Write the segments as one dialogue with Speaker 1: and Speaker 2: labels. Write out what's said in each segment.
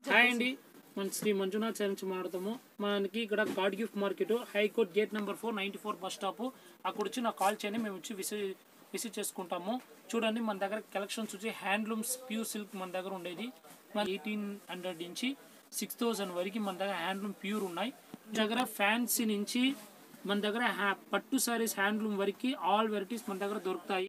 Speaker 1: Hi అండి మన Shri Manjunath sir నుంచి మాట్లాడతాము మనకి ఇక్కడ god gift market high court gate number four ninety four bus stop అక్కడ వచ్చి నాకు కాల్ చేయండి మేము వచ్చి విసి విసిట్ చేసుకుంటాము చూడండి మన దగ్గర కలెక్షన్స్ వచ్చి హ్యాండ్లూమ్స్ ప్యూర్ సిల్క్ మన దగ్గర ఉండేది మన ఎయిటీన్ హండ్రెడ్ నుంచి సిక్స్ థౌజండ్ వరకు మన దగ్గర హ్యాండ్లూమ్ ప్యూర్ ఉన్నాయి మన దగ్గర ఫ్యాన్సీ నుంచి మన దగ్గర హ్యా- పట్టు సారీస్ హ్యాండ్లూమ్ వరకు ఆల్ వెరైటీస్ మన దగ్గర దొరుకుతాయి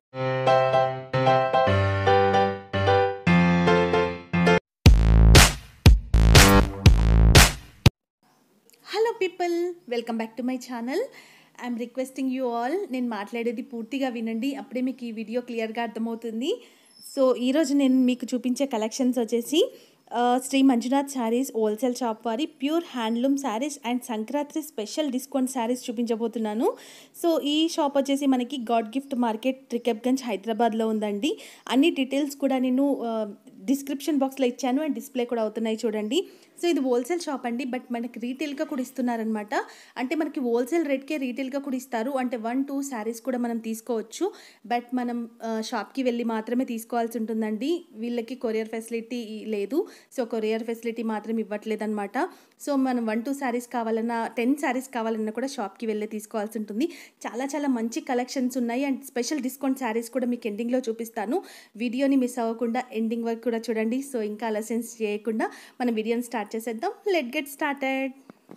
Speaker 2: hello people welcome back to my channel I'm requesting you all నేను మాట్లాడేది పూర్తిగా వినండి అప్పుడే మీకు ఈ వీడియో క్లియర్గా అర్థమవుతుంది సో ఈరోజు నేను మీకు చూపించే కలెక్షన్స్ వచ్చేసి ఆ, శ్రీ మంజునాథ్ శారీస్ హోల్సేల్ షాప్ వారి pure handloom saris and Sankranti special discount saris చూపించబోతున్నాను సో ఈ షాప్ వచ్చేసి మనకి గాడ్ గిఫ్ట్ మార్కెట్ ట్రికెప్గంజ్ హైదరాబాద్లో ఉందండి అన్ని డీటెయిల్స్ కూడా నేను ఆ, డిస్క్రిప్షన్ బాక్స్లో ఇచ్చాను అండ్ డిస్ప్లే కూడా అవుతున్నాయి చూడండి సో ఇది హోల్సేల్ షాప్ అండి బట్ మనకి రీటైల్గా కూడా ఇస్తున్నారనమాట అంటే మనకి హోల్సేల్ రేట్కే రీటైల్గా కూడా ఇస్తారు అంటే వన్ టూ శారీస్ కూడా మనం తీసుకోవచ్చు బట్ మనం ఆ, షాప్కి వెళ్ళి మాత్రమే తీసుకోవాల్సి ఉంటుందండి వీళ్ళకి కొరియర్ ఫెసిలిటీ లేదు సో కొరియర్ ఫెసిలిటీ మాత్రం ఇవ్వట్లేదు అనమాట సో మనం వన్ టూ శారీస్ కావాలన్నా టెన్ శారీస్ కావాలన్నా కూడా షాప్కి వెళ్ళి తీసుకోవాల్సి ఉంటుంది చాలా చాలా మంచి కలెక్షన్స్ ఉన్నాయి అండ్ స్పెషల్ డిస్కౌంట్ శారీస్ కూడా మీకు ఎండింగ్లో చూపిస్తాను వీడియోని మిస్ అవ్వకుండా ఎండింగ్ వరకు కూడా చూడండి సో ఇంకా అలసెన్స్ చేయకుండా మనం వీడియోని స్టార్ట్ చేసేద్దాం లెట్ గెట్ స్టార్టెడ్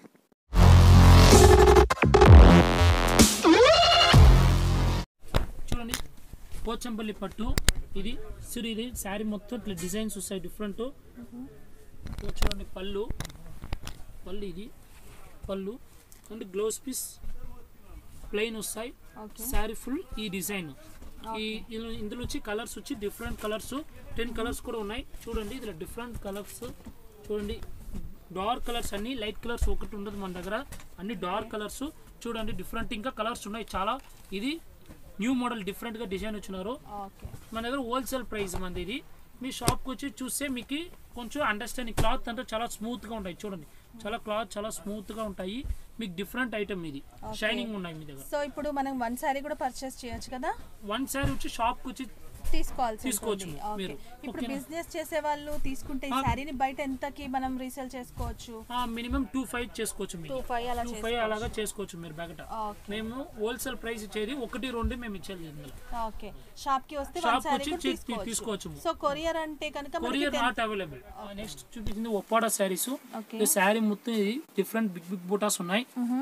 Speaker 1: చూడండి పోచంపల్లి పట్టు ఇది సిరి ఇది శారీ మొత్తం ఇట్లా డిజైన్స్ వస్తాయి డిఫరెంట్ చూడండి పళ్ళు పళ్ళు ఇది పళ్ళు అండ్ గ్లోస్ పీస్ ప్లెయిన్ వస్తాయి శారీ ఫుల్ ఈ డిజైన్ ఈ ఇందులో- ఇందులో వచ్చి కలర్స్ వచ్చి డిఫరెంట్ కలర్స్ టెన్ కలర్స్ కూడా ఉన్నాయి చూడండి ఇందులో డిఫరెంట్ కలర్స్ చూడండి డార్క్ కలర్స్ అన్ని లైట్ కలర్స్ ఒకటి ఉండదు మన దగ్గర అన్ని డార్క్ కలర్స్ చూడండి డిఫరెంట్ ఇంకా కలర్స్ ఉన్నాయి చాలా ఇది న్యూ మోడల్ డిఫరెంట్గా డిజైన్ వచ్చినారు
Speaker 2: ఓకే
Speaker 1: మన దగ్గర హోల్సేల్ ప్రైస్ మంది ఇది మీ షాప్కి వచ్చి చూస్తే మీకు కొంచెం అండర్స్టాండింగ్ క్లాత్ అంటే చాలా స్మూత్గా ఉంటాయి చూడండి చాలా క్లాత్ చాలా స్మూత్గా ఉంటాయి మీకు డిఫరెంట్ ఐటమ్ ఇది షైనింగ్ ఉన్నాయి మీ దగ్గర
Speaker 2: సో ఇప్పుడు మనం వన్ శారీ కూడా పర్చేస్ చేయొచ్చు కదా
Speaker 1: వన్ సారీ వచ్చి షాప్కి వచ్చి
Speaker 2: తీసుకోవాల్సి
Speaker 1: తీసుకోవచ్చు
Speaker 2: ఉంటుంది. ఓకే.
Speaker 1: మీరు.
Speaker 2: ఇప్పుడు
Speaker 1: ఓకేనా?
Speaker 2: బిజినెస్ చేసే వాళ్ళు తీసుకుంటే ఈ
Speaker 1: ఆ.
Speaker 2: శారీని బయట ఎంతకి మనం రీసేల్ చేసుకోవచ్చు
Speaker 1: మినిమం టూ ఫైవ్ చేసుకోవచ్చు
Speaker 2: టూ
Speaker 1: మీరు
Speaker 2: ఫైవ్ అలా
Speaker 1: టూ ఫైవ్ అలాగా చేసుకోవచ్చు మీరు బయట
Speaker 2: ఓకే
Speaker 1: మేము హోల్సేల్ ప్రైస్ ఇచ్చేది ఒకటి రెండు మేము ఇచ్చేది ఇందులో
Speaker 2: ఓకే షాప్ కి వస్తే
Speaker 1: షాప్
Speaker 2: వన్ సారీ
Speaker 1: వచ్చి
Speaker 2: కూడా
Speaker 1: తీ-
Speaker 2: తీసుకోవచ్చు
Speaker 1: తీసుకోవచ్చు.
Speaker 2: సో కొరియర్ అంటే కనుక మనకి
Speaker 1: courier
Speaker 2: ten-
Speaker 1: not available next చూపించింది ఒప్పాడా శారీస్
Speaker 2: ఓకే
Speaker 1: ఈ శారీ మొత్తం ఇది డిఫరెంట్ బిగ్ బిగ్ బూటాస్ ఉన్నాయి
Speaker 2: మ్హూ.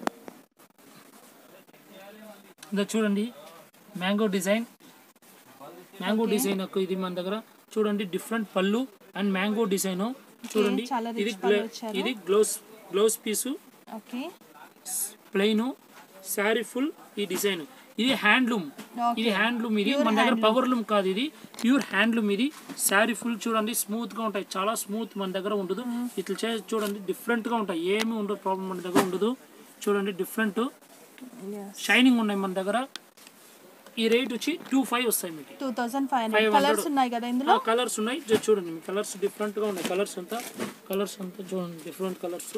Speaker 1: ఇదో చూడండి మ్యాంగో డిజైన్ మ్యాంగో డిజైన్ ఒక ఇది మన దగ్గర చూడండి డిఫరెంట్ పళ్ళు అండ్ మ్యాంగో డిజైన్ చూడండి
Speaker 2: చాలా rich
Speaker 1: ఇది
Speaker 2: పళ్ళు
Speaker 1: గ్ల-
Speaker 2: వచ్చారు.
Speaker 1: ఇది gloves gloves piece
Speaker 2: okay
Speaker 1: plain sari full ఈ డిజైన్ ఇది హ్యాండ్లూమ్
Speaker 2: Okay.
Speaker 1: ఇది హ్యాండ్లూమ్ ఇది
Speaker 2: Pure
Speaker 1: మన దగ్గర
Speaker 2: handloom.
Speaker 1: పవర్ లూమ్ కాదు ఇది ప్యూర్ హ్యాండ్లూమ్ ఇది శారీ ఫుల్ చూడండి స్మూత్ గా ఉంటాయి చాలా స్మూత్ మన దగ్గర ఉండదు ఇట్లా చేసి చూడండి డిఫరెంట్ గా ఉంటాయి ఏమి ఉండదు ప్రాబ్లం మన దగ్గర ఉండదు చూడండి డిఫరెంట్ షైనింగ్ ఉన్నాయి మన దగ్గర ఈ రేట్ వచ్చి టూ ఫైవ్ వస్తాయి మీకు
Speaker 2: two thousand five
Speaker 1: 500.
Speaker 2: Hundred colours ఉన్నాయి కదా ఇందులో
Speaker 1: కలర్స్ ఉన్నాయి జర చూడండి మీ కలర్స్ డిఫరెంట్ గా ఉన్నాయి కలర్స్ అంతా కలర్స్ అంతా చూడండి different colours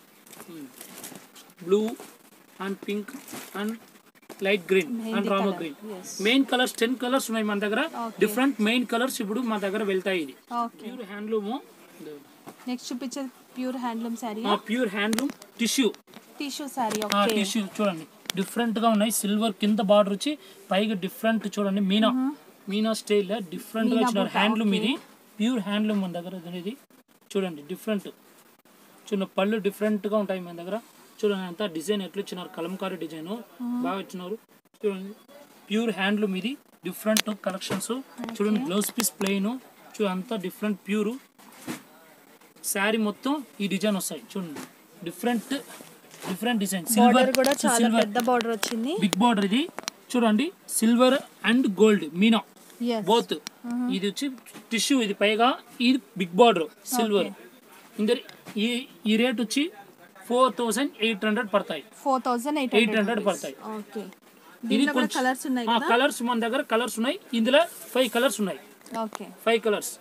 Speaker 1: blue and pink and light green and Rama
Speaker 2: colour,
Speaker 1: green
Speaker 2: yes.
Speaker 1: Main colours ten colours ఉన్నాయి మన దగ్గర
Speaker 2: Okay.
Speaker 1: డిఫరెంట్ మెయిన్ కలర్స్ ఇప్పుడు మా దగ్గర వెళ్తాయి ఇది
Speaker 2: ఓకే
Speaker 1: ప్యూర్ హ్యాండ్లూమ్
Speaker 2: నెక్స్ట్ చూపించే pure handloom sari
Speaker 1: pure handloom tissue
Speaker 2: tissue sari okay
Speaker 1: tissue చూడండి డిఫరెంట్ గా ఉన్నాయి సిల్వర్ కింద బార్డర్ వచ్చి పైగా డిఫరెంట్ చూడండి మీనా మీనా స్టైల్ డిఫరెంట్ గా
Speaker 2: మీనా
Speaker 1: ఇచ్చినారు
Speaker 2: బుట్ట,
Speaker 1: హ్యాండ్లూమ్
Speaker 2: okay.
Speaker 1: ఇది ప్యూర్ హ్యాండ్లూమ్ మన దగ్గర ఇది చూడండి డిఫరెంట్ చిన్న పళ్ళు డిఫరెంట్ గా ఉంటాయి మన దగ్గర చూడండి అంతా డిజైన్ ఎట్లా ఇచ్చినారు కలంకారీ డిజైన్ బాగా ఇచ్చినారు చూడండి ప్యూర్ హ్యాండ్లూమ్ ఇది డిఫరెంట్ కలెక్షన్స్ చూడండి బ్లౌజ్ పీస్ ప్లెయిన్ చూ అంతా డిఫరెంట్ ప్యూర్ శారీ మొత్తం ఈ డిజైన్ వస్తాయి చూడండి డిఫరెంట్ డిఫరెంట్ డిజైన్
Speaker 2: బార్డర్ కూడా చాలా
Speaker 1: సిల్వర్
Speaker 2: పెద్ద బార్డర్ వచ్చింది
Speaker 1: బిగ్ బార్డర్ ఇది చూడండి సిల్వర్ అండ్ గోల్డ్ మీనా
Speaker 2: ఎస్
Speaker 1: బోత్ ఇది వచ్చి టిష్యూ ఇది పైగా ఇది బిగ్ బార్డర్ సిల్వర్ ఇందరి ఈ ఈ రేట్ వచ్చి ఫోర్ థౌసండ్ ఎయిట్ హండ్రెడ్ పడతాయి
Speaker 2: four thousand eight
Speaker 1: eight hundred పడతాయి
Speaker 2: ఓకే
Speaker 1: ఇది
Speaker 2: దీంట్లో కూడా
Speaker 1: కొంచెం
Speaker 2: కలర్స్ ఉన్నాయి కదా
Speaker 1: కలర్స్ మన దగ్గర కలర్స్ ఉన్నాయి ఇందులో ఫైవ్ కలర్స్ ఉన్నాయి
Speaker 2: ఓకే
Speaker 1: ఫైవ్ కలర్స్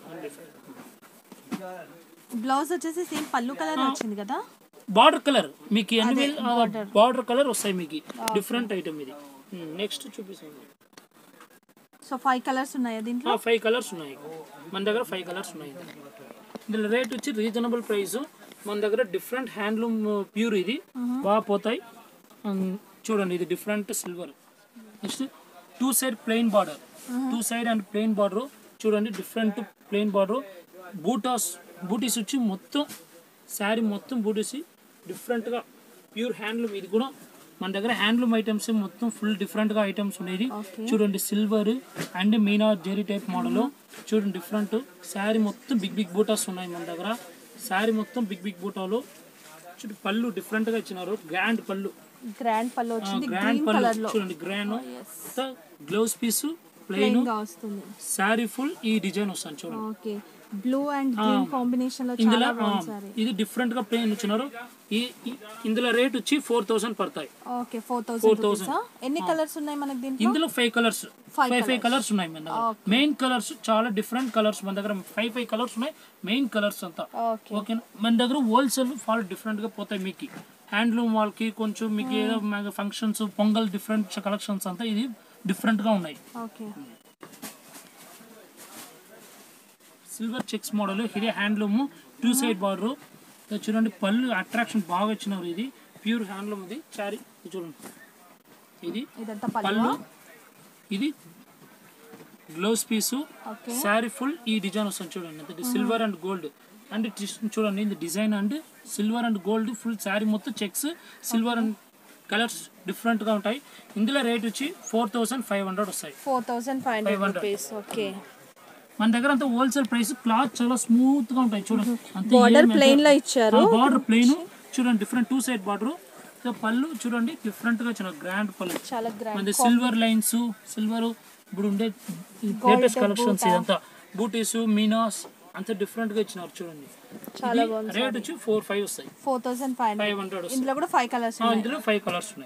Speaker 2: బ్లౌజ్ వచ్చేసి సేమ్ పళ్ళు కలర్ వచ్చింది కదా
Speaker 1: బార్డర్ కలర్ మీకు ఎన్ని
Speaker 2: border.
Speaker 1: బార్డర్ కలర్ వస్తాయి మీకు డిఫరెంట్ ఐటమ్ ఇది నెక్స్ట్ చూపిస్తాను
Speaker 2: సో ఫైవ్ కలర్స్ ఉన్నాయా దీంట్లో
Speaker 1: ఫైవ్ కలర్స్ ఉన్నాయి మన దగ్గర ఫైవ్ కలర్స్ ఉన్నాయి ఇందులో రేట్ వచ్చి రీజనబుల్ ప్రైస్ మన దగ్గర డిఫరెంట్ హ్యాండ్లూమ్ ప్యూర్ ఇది బాగా పోతాయి ఉమ్, చూడండి ఇది different silver next two side plain border two side and plain border చూడండి డిఫరెంట్ ప్లెయిన్ బార్డర్ బూటాస్ బూటీస్ వచ్చి మొత్తం శారీ మొత్తం బూటీస్ డిఫరెంట్గా ప్యూర్ హ్యాండ్లూమ్ ఇది కూడా మన దగ్గర హ్యాండ్లూమ్ ఐటమ్స్ మొత్తం ఫుల్ డిఫరెంట్గా ఐటమ్స్ ఉన్నాయి చూడండి సిల్వర్ అండ్ మీనా జెరీ టైప్ మోడల్ చూడండి డిఫరెంట్ శారీ మొత్తం బిగ్ బిగ్ బూటాస్ ఉన్నాయి మన దగ్గర శారీ మొత్తం బిగ్ బిగ్ బూటాలు చూడండి పళ్ళు డిఫరెంట్గా ఇచ్చినారు గ్రాండ్ పళ్ళు
Speaker 2: గ్రాండ్ పళ్ళు వచ్చింది
Speaker 1: గ్రాండ్
Speaker 2: గ్రీన్
Speaker 1: పళ్ళు
Speaker 2: కలర్ లో
Speaker 1: చూడండి గ్రాండ్ గ్లౌజ్ పీస్ ప్లెయిన్
Speaker 2: గా వస్తుంది
Speaker 1: శారీ ఫుల్ ఈ డిజైన్ వస్తుంది చూడండి
Speaker 2: okay blue and green combination లో
Speaker 1: ఇందులో
Speaker 2: చాలా
Speaker 1: ఆ,
Speaker 2: బాగుంది సారీ
Speaker 1: ఇది డిఫరెంట్ గా ప్లెయిన్ ఇచ్చినారు ఈ ఈ- ఇందులో రేట్ వచ్చి ఫోర్ థౌసండ్ పడతాయి
Speaker 2: ఓకే ఫోర్ థౌసండ్ రూపీసా ఎన్ని కలర్స్ ఉన్నాయి మనకి దీంట్లో
Speaker 1: ఇందులో five colours five five colours ఉన్నాయి మన దగ్గర మెయిన్ కలర్స్ చాలా డిఫరెంట్ కలర్స్ మన దగ్గర ఫైవ్ ఫైవ్ కలర్స్ ఉన్నాయి మెయిన్ కలర్స్ అంతా
Speaker 2: ఓకే
Speaker 1: ఓకే మన దగ్గర హోల్సేల్ చాలా డిఫరెంట్ గా పోతాయి మీకు హ్యాండ్లూమ్ వాళ్ళకి కొంచెం మీకు ఏదో ఫంక్షన్స్ పొంగల్ డిఫరెంట్ కలెక్షన్స్ అంతా ఇది డిఫరెంట్ గా ఉన్నాయి
Speaker 2: ఓకే
Speaker 1: సిల్వర్ చెక్స్ మోడల్ ఇది హ్యాండ్లూమ్ టూ సైడ్ బార్డర్ చూడండి పళ్ళు అట్రాక్షన్ బాగా ఇచ్చినారు ఇది ప్యూర్ హ్యాండ్లూమ్ ఇది చారీ ఇది చూడండి ఇది
Speaker 2: ఇదంతా పళ్ళు
Speaker 1: పళ్ళు ఇది gloves piece
Speaker 2: okay
Speaker 1: sari full ఈ డిజైన్ వస్తుంది చూడండి సిల్వర్ అండ్ గోల్డ్ అండ్ చూడండి ఇది design and silver and gold full sari మొత్తం checks silver and colours different గా ఉంటాయి ఇందులో రేట్ వచ్చి ఫోర్ థౌసండ్ ఫైవ్ హండ్రెడ్ వస్తాయి
Speaker 2: four thousand five hundred rupees okay
Speaker 1: మన దగ్గర అంతా హోల్సేల్ ప్రైస్ క్లాత్ చాలా స్మూత్ గా ఉంటాయి చూడండి అంతే
Speaker 2: బార్డర్ ప్లెయిన్ లో ఇచ్చారు
Speaker 1: బార్డర్ ప్లెయిన్ చూడండి డిఫరెంట్ టూ సైడ్ బార్డర్ పళ్ళు చూడండి డిఫరెంట్ గా వచ్చిన గ్రాండ్ పళ్ళు
Speaker 2: చాలా గ్రాండ్
Speaker 1: మన సిల్వర్ లైన్స్ సిల్వర్ ఇప్పుడు ఉండే లేటెస్ట్ కలెక్షన్స్ ఇదంతా బూటీస్ మీనాస్ అంత డిఫరెంట్ గా ఇచ్చినారు చూడండి
Speaker 2: చాలా
Speaker 1: రేట్ వచ్చి ఫోర్ ఫైవ్ వస్తాయి
Speaker 2: four thousand five hundred
Speaker 1: five hundred వస్తాయి
Speaker 2: ఇందులో కూడా ఫైవ్ కలర్స్
Speaker 1: ఆ, ఇందులో ఫైవ్ కలర్స్ ఉన్నాయి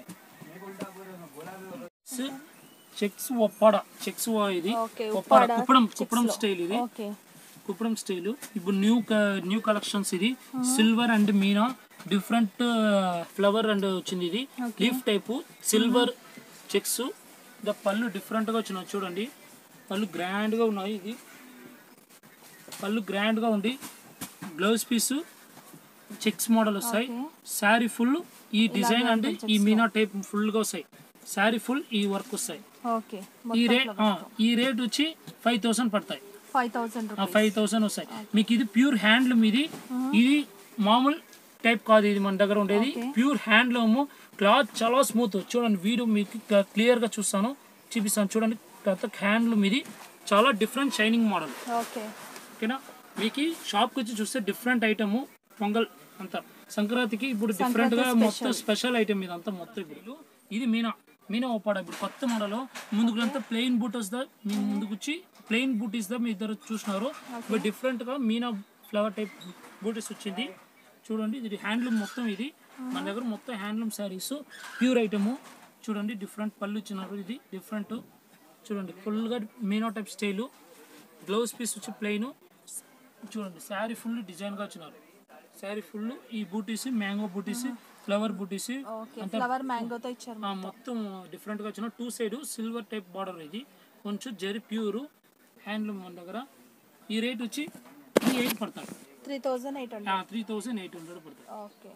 Speaker 1: చెక్స్ ఒప్పాడ చెక్స్ ఇది
Speaker 2: ఓకే,
Speaker 1: ఒప్పాడ
Speaker 2: ఉప్పాడ
Speaker 1: కుప్పడం కుప్పడం స్టైల్ ఇది
Speaker 2: ఓకే
Speaker 1: కుప్పడం స్టైల్ ఇప్పుడు న్యూ న్యూ కలెక్షన్స్ ఇది సిల్వర్ అండ్ మీనా డిఫరెంట్ ఫ్లవర్ అండ్ వచ్చింది ఇది leaf type silver checks the పళ్ళు డిఫరెంట్ గా వచ్చినాయి చూడండి పళ్ళు గ్రాండ్ గా ఉన్నాయి ఇది పళ్ళు గ్రాండ్ గా ఉంది బ్లౌజ్ పీస్ చెక్స్ మోడల్ వస్తాయి శారీ ఫుల్ ఈ డిజైన్ అంటే ఈ మీనా టైప్ ఫుల్ గా వస్తాయి శారీ ఫుల్ ఈ వర్క్ వస్తాయి
Speaker 2: ఓకే
Speaker 1: ఈ రేట్ ఈ రేట్ వచ్చి ఫైవ్ థౌసండ్ పడతాయి
Speaker 2: five thousand rupees
Speaker 1: five thousand వస్తాయి మీకు ఇది ప్యూర్ హ్యాండ్లూమ్ ఇది ఇది మామూలు టైప్ కాదు ఇది మన దగ్గర ఉండేది ప్యూర్ హ్యాండ్లూమ్ క్లాత్ చాలా స్మూత్ చూడండి వీడియో మీకు క్లియర్ గా చూస్తాను చూపిస్తాను చూడండి కొత్త హ్యాండ్లూమ్ ఇది చాలా డిఫరెంట్ షైనింగ్ మోడల్
Speaker 2: ఓకే
Speaker 1: ఓకేనా మీకు షాప్కి వచ్చి చూస్తే డిఫరెంట్ ఐటమ్ పొంగల్ అంతా సంక్రాంతికి ఇప్పుడు డిఫరెంట్ గా మొత్తం స్పెషల్ ఐటమ్ ఇది అంతా మొత్తం ఇప్పుడు ఇది మీనా మీనా ఒప్పాడ ఇప్పుడు కొత్త మోడల్ ముందుకులంతా ప్లెయిన్ బూటస్ దా మీ ముందుకు వచ్చి ప్లెయిన్ బూటీస్ దా మీ ఇద్దరు చూసినారు ఇప్పుడు డిఫరెంట్ గా మీనా ఫ్లవర్ టైప్ బూటీస్ వచ్చింది చూడండి ఇది హ్యాండ్లూమ్ మొత్తం ఇది మన దగ్గర మొత్తం హ్యాండ్లూమ్ శారీస్ ప్యూర్ ఐటమ్ చూడండి డిఫరెంట్ పళ్ళు ఇచ్చినారు ఇది డిఫరెంట్ చూడండి ఫుల్గా మీనా టైప్ స్టైలు బ్లౌజ్ పీస్ వచ్చి ప్లెయిన్ చూడండి శారీ ఫుల్ డిజైన్గా వచ్చినారు శారీ ఫుల్ ఈ బూటీస్ మ్యాంగో బూటీస్ ఫ్లవర్ బూటీస్
Speaker 2: ఓకే ఫ్లవర్ మ్యాంగోతో ఇచ్చారు
Speaker 1: ఆ మొత్తం డిఫరెంట్గా వచ్చిన two side silver type border ఇది కొంచెం జరి ప్యూర్ హ్యాండ్లూమ్ మన దగ్గర ఈ రేట్ వచ్చి త్రీ ఎయిట్ పడతాయి
Speaker 2: three thousand eight hundred
Speaker 1: three thousand eight hundred పడతాయి
Speaker 2: okay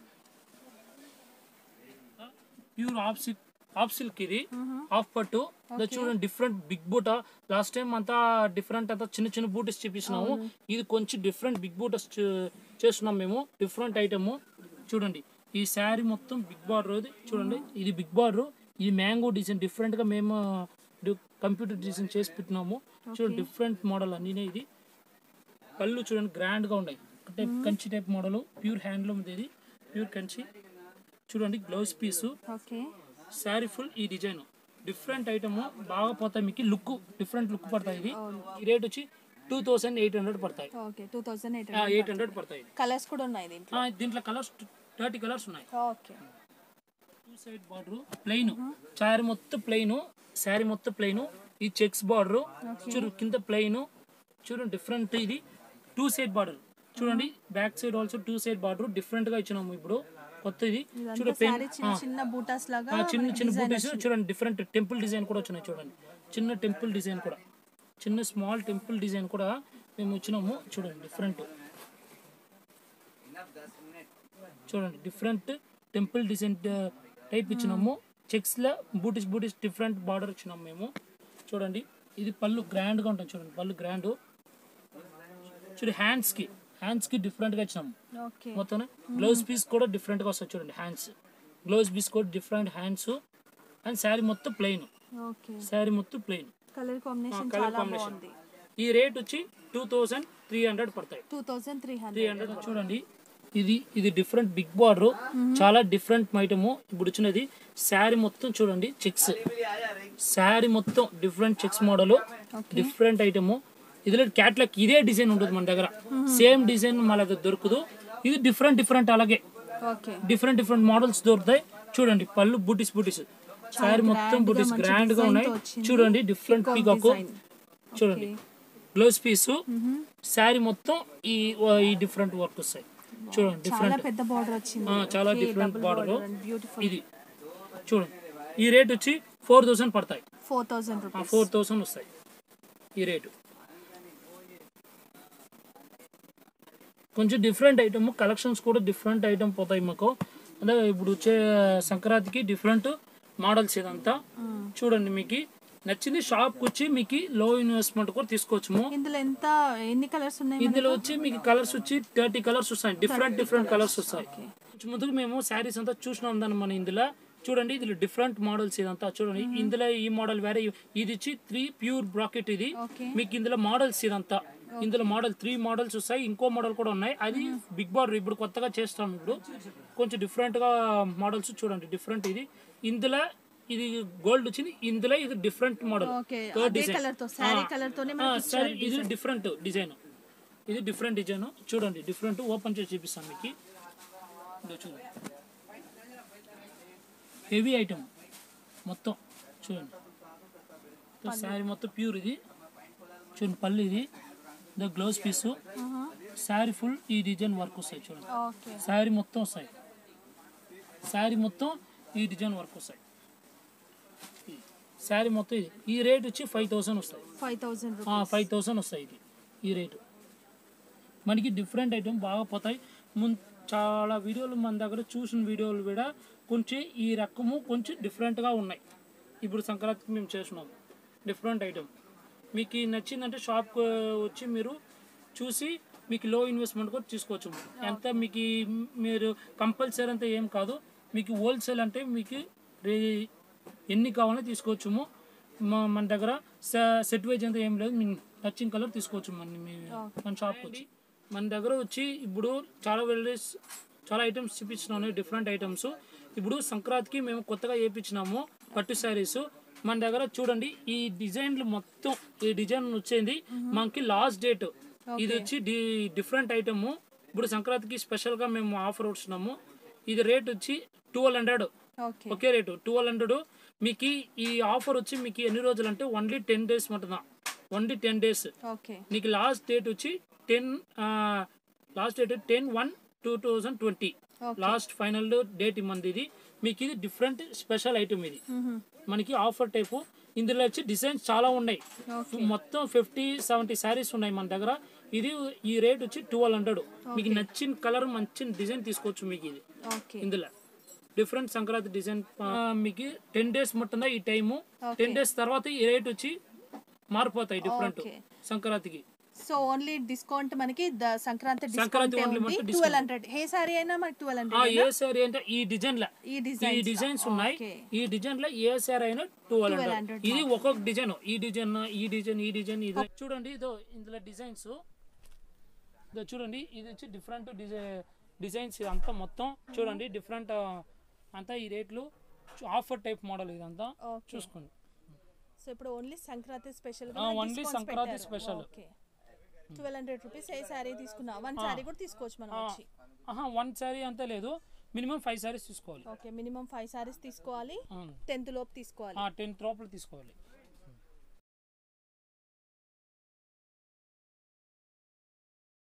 Speaker 1: pure half silk half silk ఇది హాఫ్ పట్టు ఇది చూడండి డిఫరెంట్ బిగ్ బూట లాస్ట్ టైం అంతా డిఫరెంట్ అంతా చిన్న చిన్న బూటస్ చూపిస్తున్నాము ఇది కొంచెం డిఫరెంట్ బిగ్ బూటస్ చేస్తున్నాం మేము డిఫరెంట్ ఐటమ్ చూడండి ఈ శారీ మొత్తం బిగ్ బార్డర్ ఇది చూడండి ఇది బిగ్ బార్డర్ ఇది మ్యాంగో డిజైన్ డిఫరెంట్ గా మేము కంప్యూటర్ డిజైన్ చేసి పెట్టినాము చూడండి డిఫరెంట్ మోడల్ అన్నీ ఇది పళ్ళు చూడండి గ్రాండ్ గా ఉన్నాయి type Kanchi type model pure handloom ఇది ప్యూర్ కంచి చూడండి gloves piece
Speaker 2: okay
Speaker 1: sari full ఈ డిజైన్ డిఫరెంట్ ఐటమ్ బాగా పోతాయి మీకు లుక్ డిఫరెంట్ లుక్ పడతాయి ఇది ఈ రేట్ వచ్చి టూ థౌసండ్ ఎయిట్ హండ్రెడ్ పడతాయి
Speaker 2: okay two thousand eight
Speaker 1: eight hundred పడతాయి
Speaker 2: కలర్స్ కూడా ఉన్నాయి దీంట్లో
Speaker 1: ఆ, దీంట్లో కలర్స్ థర్టీ కలర్స్ ఉన్నాయి
Speaker 2: okay
Speaker 1: two side border plain sari మొత్తం ప్లెయిన్ శారీ మొత్తం ప్లెయిన్ ఈ చెక్స్ బార్డర్ చూడు కింద ప్లెయిన్ చూడండి డిఫరెంట్ ఇది టూ సైడ్ బార్డర్ చూడండి back side also two side border different గా ఇచ్చినాము ఇప్పుడు కొత్త ఇది చూడు పెన్
Speaker 2: సారీ చిన్న చిన్న బూటాస్ లాగా
Speaker 1: ఆ, చిన్న చిన్న బూటీస్ చూడండి డిఫరెంట్ టెంపుల్ డిజైన్ కూడా వచ్చినాయి చూడండి చిన్న టెంపుల్ డిజైన్ కూడా చిన్న స్మాల్ టెంపుల్ డిజైన్ కూడా మేము వచ్చినాము చూడండి డిఫరెంట్ చూడండి డిఫరెంట్ టెంపుల్ డిజైన్ టైప్ ఇచ్చినాము చెక్స్ లో బూటిస్ బూటిస్ డిఫరెంట్ బార్డర్ ఇచ్చినాము మేము చూడండి ఇది పళ్ళు గ్రాండ్ గా ఉంటుంది చూడండి పళ్ళు గ్రాండ్ చూడండి హ్యాండ్స్ కి హ్యాండ్స్ కి డిఫరెంట్ గా ఇచ్చినాము
Speaker 2: ఓకే
Speaker 1: మొత్తం గ్లౌజ్ పీస్ కూడా డిఫరెంట్ గా వస్తుంది చూడండి హ్యాండ్స్ గ్లౌజ్ పీస్ కూడా డిఫరెంట్ హ్యాండ్స్ అండ్ శారీ మొత్తం ప్లెయిన్
Speaker 2: ఓకే
Speaker 1: శారీ మొత్తం ప్లెయిన్
Speaker 2: కలర్ కాంబినేషన్
Speaker 1: కలర్
Speaker 2: చాలా
Speaker 1: కాంబినేషన్
Speaker 2: బాగుంది
Speaker 1: ఈ రేట్ వచ్చి టూ థౌజండ్ త్రీ హండ్రెడ్ పడతాయి
Speaker 2: two thousand three
Speaker 1: three
Speaker 2: hundred
Speaker 1: hundred చూడండి ఇది ఇది డిఫరెంట్ బిగ్ బార్డర్ చాలా డిఫరెంట్ ఐటమ్ ఇప్పుడు వచ్చినది శారీ మొత్తం చూడండి చెక్స్ శారీ మొత్తం different checks model different item ఇదిలో క్యాట్లాగ్ ఇదే డిజైన్ ఉంటుంది మన దగ్గర సేమ్ డిజైన్ మన దగ్గర దొరకదు ఇది డిఫరెంట్ డిఫరెంట్ అలాగే
Speaker 2: ఓకే
Speaker 1: డిఫరెంట్ డిఫరెంట్ మోడల్స్ దొరుకుతాయి చూడండి పళ్ళు బుటీస్ బుటీస్ శారీ మొత్తం
Speaker 2: grand గా
Speaker 1: బుటీస్
Speaker 2: మంచి
Speaker 1: గ్రాండ్ గా
Speaker 2: design
Speaker 1: ఉన్నాయి
Speaker 2: తో వచ్చింది.
Speaker 1: చూడండి డిఫరెంట్
Speaker 2: Peacock
Speaker 1: పీకాక్
Speaker 2: design.
Speaker 1: చూడండి బ్లౌజ్ పీస్ శారీ మొత్తం ఈ ఈ డిఫరెంట్ వర్క్ వస్తాయి చూడండి
Speaker 2: చాలా
Speaker 1: డిఫరెంట్
Speaker 2: పెద్ద బార్డర్ వచ్చింది
Speaker 1: చాలా డిఫరెంట్ బార్డర్
Speaker 2: బ్యూటిఫుల్
Speaker 1: ఇది చూడండి ఈ రేట్ వచ్చి ఫోర్ థౌసండ్ పడతాయి
Speaker 2: four thousand rupees
Speaker 1: four thousand వస్తాయి ఈ రేటు కొంచెం డిఫరెంట్ ఐటమ్ కలెక్షన్స్ కూడా డిఫరెంట్ ఐటమ్ పోతాయి మాకు అంటే ఇప్పుడు వచ్చే సంక్రాంతికి డిఫరెంట్ మోడల్స్ ఇదంతా చూడండి మీకు నచ్చింది షాప్కి వచ్చి మీకు లో ఇన్వెస్ట్మెంట్ కూడా తీసుకోవచ్చుము
Speaker 2: ఇందులో ఎంత ఎన్ని కలర్స్ ఉన్నాయి
Speaker 1: ఇందులో వచ్చి మీకు కలర్స్ వచ్చి థర్టీ కలర్స్ వస్తాయి డిఫరెంట్ డిఫరెంట్ కలర్స్ వస్తాయి కొంచెం ముందుకు మేము శారీస్ అంతా చూసినాం దాన్ని మన ఇందులో చూడండి ఇది డిఫరెంట్ మోడల్స్ ఇదంతా చూడండి ఇందులో ఈ మోడల్ వేరే ఇది వచ్చి త్రీ ప్యూర్ బ్రాకెట్ ఇది
Speaker 2: ఓకే
Speaker 1: మీకు ఇందులో మోడల్స్ ఇదంతా ఇందులో మోడల్ త్రీ మోడల్స్ వస్తాయి ఇంకో మోడల్ కూడా ఉన్నాయి అది బిగ్ బార్డర్ ఇప్పుడు కొత్తగా చేస్తాం ఇప్పుడు కొంచెం డిఫరెంట్ గా మోడల్స్ చూడండి డిఫరెంట్ ఇది ఇందులో ఇది గోల్డ్ వచ్చింది ఇందులో ఇది డిఫరెంట్ మోడల్
Speaker 2: ఓకే
Speaker 1: థర్డ్
Speaker 2: అదే
Speaker 1: డిజైన్
Speaker 2: కలర్ తో సారీ కలర్ తోనే మనకి
Speaker 1: సరే ఇది డిఫరెంట్ డిజైన్ ఇది డిఫరెంట్ డిజైన్ చూడండి డిఫరెంట్ ఓపెన్ చేసి చూపిస్తాను మీకు ఇదో చూడండి హెవీ ఐటమ్ మొత్తం చూడండి శారీ మొత్తం ప్యూర్ ఇది చూడండి పళ్ళు ఇది the gloves piece sari full ఈ డిజైన్ వర్క్ వస్తాయి చూడండి
Speaker 2: ఓకే
Speaker 1: శారీ మొత్తం వస్తాయి శారీ మొత్తం ఈ డిజైన్ వర్క్ వస్తాయి శారీ మొత్తం ఇది ఈ రేట్ వచ్చి ఫైవ్ థౌసండ్ వస్తాయి
Speaker 2: ఫైవ్ థౌసండ్
Speaker 1: ఫైవ్ థౌసండ్ వస్తాయి ఇది ఈ రేటు మనకి డిఫరెంట్ ఐటమ్ బాగా పోతాయి మున్ చాలా వీడియోలు మన దగ్గర చూసిన వీడియోలు కూడా కొంచెం ఈ రకము కొంచెం డిఫరెంట్గా ఉన్నాయి ఇప్పుడు సంక్రాంతికి మేము చేసినాం డిఫరెంట్ ఐటమ్ మీకు ఈ నచ్చిందంటే షాప్కి వచ్చి మీరు చూసి మీకు లో ఇన్వెస్ట్మెంట్ కూడా తీసుకోవచ్చు ఎంత మీకు ఈ మీరు కంపల్సరీ అంతా ఏం కాదు మీకు హోల్సేల్ అంటే మీకు రే- ఎన్ని కావాలో తీసుకోవచ్చుము మా- మన దగ్గర సెట్ వైజ్ అంతా ఏం లేదు మీకు నచ్చిన కలర్ తీసుకోవచ్చు మన మీ మన షాప్కి వచ్చి మన దగ్గర వచ్చి ఇప్పుడు చాలా వెరైటీస్ చాలా ఐటమ్స్ చూపించినాను డిఫరెంట్ ఐటమ్స్ ఇప్పుడు సంక్రాంతికి మేము కొత్తగా వేయించినాము పట్టు శారీస్ మన దగ్గర చూడండి ఈ డిజైన్లు మొత్తం ఈ డిజైన్ వచ్చేది మనకి లాస్ట్ డేట్ ఇది వచ్చి డి డిఫరెంట్ ఐటమ్ ఇప్పుడు సంక్రాంతికి స్పెషల్గా మేము ఆఫర్ ఇస్తున్నాము ఇది రేట్ వచ్చి ట్వెల్వ్ హండ్రెడ్
Speaker 2: ఓకే
Speaker 1: ఒకే రేటు ట్వెల్వ్ హండ్రెడ్ మీకు ఈ- ఈ ఆఫర్ వచ్చి మీకు ఎన్ని రోజులు అంటే ఓన్లీ టెన్ డేస్ మటుదా ఓన్లీ టెన్ డేస్
Speaker 2: ఓకే
Speaker 1: నీకు లాస్ట్ డేట్ వచ్చి ten last date ten one two thousand twenty last final date ఇమ్మంది ఇది మీకు ఇది డిఫరెంట్ స్పెషల్ ఐటమ్ ఇది మనకి ఆఫర్ టైపు ఇందులో వచ్చి డిజైన్స్ చాలా ఉన్నాయి మొత్తం ఫిఫ్టీ సెవెంటీ శారీస్ ఉన్నాయి మన దగ్గర ఇది ఈ రేట్ వచ్చి ట్వెల్వ్ హండ్రెడ్ మీకు నచ్చిన కలర్ మంచి డిజైన్ తీసుకోవచ్చు మీకు ఇది
Speaker 2: ఓకే
Speaker 1: ఇందులో డిఫరెంట్ సంక్రాంతి డిజైన్ ఆ, మీకు టెన్ డేస్ మట్టుందా ఈ టైము టెన్ డేస్ తర్వాత ఈ రేట్ వచ్చి మారిపోతాయి డిఫరెంట్
Speaker 2: Okay.
Speaker 1: సంక్రాంతికి
Speaker 2: సో ఓన్లీ డిస్కౌంట్ మనకి ద- సంక్రాంతి
Speaker 1: సంక్రాంతి
Speaker 2: డిస్కౌంట్
Speaker 1: only
Speaker 2: ఉంది
Speaker 1: మొత్తం
Speaker 2: ట్వెల్వ్ హండ్రెడ్ ఏ సారీ అయినా మనకి ట్వెల్వ్
Speaker 1: ఆ
Speaker 2: హండ్రెడ్
Speaker 1: ఏ సారీ అంటే ఈ డిజైన్ లా
Speaker 2: ఈ
Speaker 1: ఈ
Speaker 2: డిజైన్
Speaker 1: డిజైన్స్ ఉన్నాయి
Speaker 2: Okay.
Speaker 1: ఈ డిజైన్ లో ఏ సారీ అయినా ట్వెల్వ్
Speaker 2: 1200
Speaker 1: హండ్రెడ్ ఇది ఒక్కొక్క డిజైన్ ఈ డిజైన్ ఈ డిజైన్ ఈ డిజైన్ ఇది చూడండి ఇదో ఇందులో డిజైన్స్ ఇదో చూడండి ఇది వచ్చి డిఫరెంట్ డిజైన్స్ ఇదంతా మొత్తం చూడండి డిఫరెంట్ అంతా ఈ రేట్లు ఆఫర్ టైప్ మోడల్ ఇదంతా
Speaker 2: ఓకే
Speaker 1: చూసుకోండి
Speaker 2: సో ఇప్పుడు ఓన్లీ సంక్రాంతి స్పెషల్
Speaker 1: ఆ, only సంక్రాంతి special.
Speaker 2: Okay twelve hundred rupees ఏ సారీ తీసుకున్నా వన్ సారీ కూడా తీసుకోవచ్చు మనం వచ్చి
Speaker 1: ఆహా వన్ సారీ అంతా లేదు మినిమం ఫైవ్ సారీస్ తీసుకోవాలి
Speaker 2: ఓకే మినిమం ఫైవ్ సారీస్ తీసుకోవాలి
Speaker 1: అవును.
Speaker 2: టెన్త్ లోపు తీసుకోవాలి
Speaker 1: టెన్త్ లోపల తీసుకోవాలి